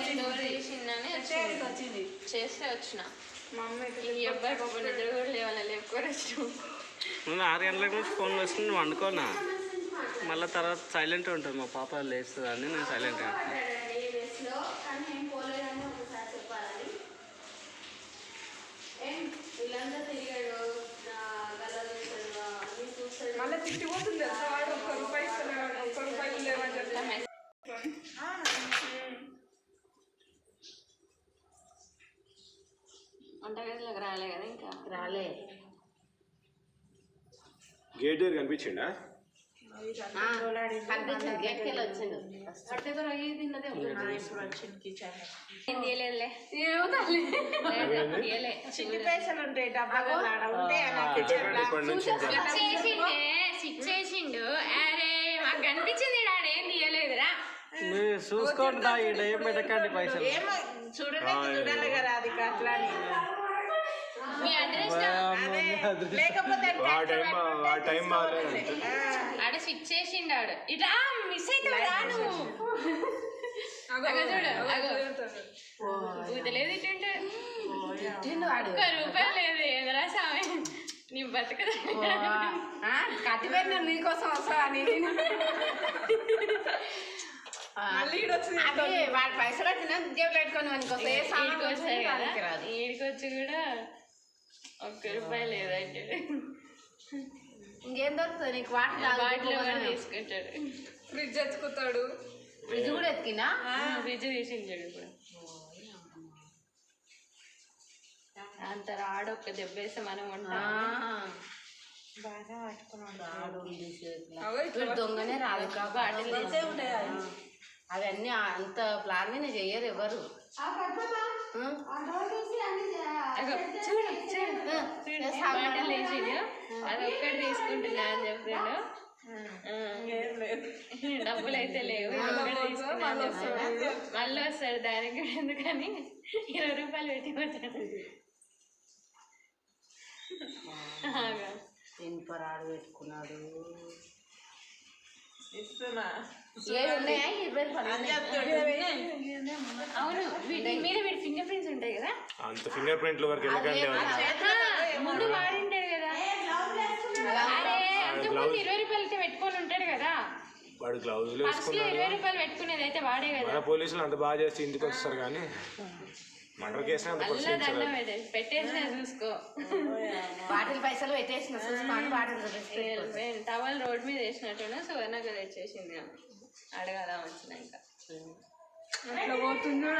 Door తీసిందని వచ్చింది వచ్చింది చేస్తే వచ్చిన మా అమ్మ అయితే ఈ అబ్బాయి పాప నిద్ర కూడా లేవాలి లేపుకొని వచ్చిన నేను ఆరు గంటలకు నుంచి ఫోన్ వస్తుంది నువ్వు వండుకోనా మళ్ళీ తర్వాత సైలెంట్ ఉంటుంది మా పాప లేస్తుంది అని నేను సైలెంట్ బస్లో కానీ ఏం పోలేదని ఒకసారి చెప్పాలని ఏం వీళ్ళంతా తిరిగాడు గల్లలు వేస్తాడు అన్ని చూస్తాడు మళ్ళీ తిట్టిపోతుంది తెలుసా వాడు ఒక్క రూపాయి ఇస్తున్నాడు ఒక్క రూపాయి లేవని చెప్తాను వంటగదిలోకి రాలే కదా ఇంకా రాలే గేట్ దగ్గర కనిపించిండా కనిపించింది గేట్కి వెళ్ళి వచ్చిండు అట్టే దగ్గర అయ్యి తిన్నదే ఇప్పుడు వచ్చింది కిచెన్ ఏం తీయలేదులే ఏమో తల్లి తీయలే చిన్ని పైసలు ఉంటాయి డబ్బాలో ఆడ ఉంటే నా కిచెన్ ఇప్పటి నుంచి చేసిండే స్విచ్ చేసిండు అరే మాకు కనిపించింది డాడీ ఏం తీయలేదురా మీరు చూసుకోండి దా ఈడ ఏం పెట్టకండి పైసలు ఏమో చూడలేదు చూడాలి కదా అది అట్లా అని. మీ అడ్రస్ అదే లేకపోతే ఆ టైం ఆ టైం బాగాలేదు ఆడ స్విచ్ చేసిండు ఆడు ఇట్లా మిస్ అవుతావు రా నువ్వు అగో చూడు అగో ఊతలేదు ఇటుంటే తిట్టిండు వాడు ఒక్క రూపాయి లేదు ఎదురా స్వామి నీ బతుకదా ఆ, కట్టిపెట్టిన నీకోసం వస్తా అని నేను. ఆ, మళ్ళీ ఈడు వచ్చింది అది వాడు పైసలు వచ్చినా జేబులో పెట్టుకొని వానికి ఏ సామాన్ ఈడికి వచ్చాయి కొనుక్కొని కదా వానికి రాదు. ఈడికి వచ్చి కూడా ఒక్క రూపాయి లేదంటే ఇంకేం దొరుకుతుంది నీకు వాటర్ బాటిల్ కూడా తీసుకుంటాడు ఫ్రిడ్జ్ ఎత్తుకుతాడు ఫ్రిడ్జ్ కూడా ఎత్తికినా ఫ్రిడ్జ్ తీసించాడు ఇప్పుడు అంత రాడు ఒక్క దెబ్బ వేస్తే మనం ఆ, ఉంటాం బాగా పట్టుకున్నాడు రాడు ఉంది చేతిలో. అవో ఇట్లా వీడు దొంగనే రాదు కాబట్టి అంతే ఉంటాయి అవి. అవన్నీ అంత ప్లాన్ మీద చెయ్యరు ఎవరు ఆ? అగో, చూడు చూడు చూడు బాటిల్ వేసిండు అది ఒక్కటి తీసుకుంటున్నా అని చెప్తాడు ఏం లేదు డబ్బులు అయితే లేవు ఒక్కటి తీసుకున్నా అని చెప్తాడు. మళ్ళీ వస్తాడు దానికి కూడా ఎందుకని ఇరవై రూపాయలు పెట్టి పోతాడు ఆగు. ఇనుప రాడు పెట్టుకున్నాడు ఇస్తున్నా ఏడు ఉన్నాయా ఇరవై రూపాయలు ఉన్నాయా? అవును వీటి మీద వీడి ఫింగర్ ప్రింట్స్ ఉంటాయి కదా అంత ఫింగర్ ప్రింట్ల వరకు ఎందుకండి ఆ, ముందు వాడింటాడు కదా అరే అంతకుముందు ఇరవై రూపాయలు అయితే పెట్టుకొని ఉంటాడు కదా వాడు గ్లౌజులు పర్స్ లో వేసుకున్నాడు ఇరవై రూపాయలు పెట్టుకునేది అయితే వాడే కదా మన పోలీసులు అంత బాగా చేసి ఇంటికి వస్తారు కానీ మర్డర్ కేసు అంత అల్లా పరిస్థితి దండం పెట్టేసి పెట్టేసినా చూసుకో బాటిల్ పైసలు పెట్టేసిన చూసుకోండి బాటిల్ పెట్టేసి టవల్ రోడ్ మీద వేసినట్టున్నా సువర్ణకు తెచ్చేసింది ఆమె. అడగాల వచ్చినాక అట్లా పోతుంది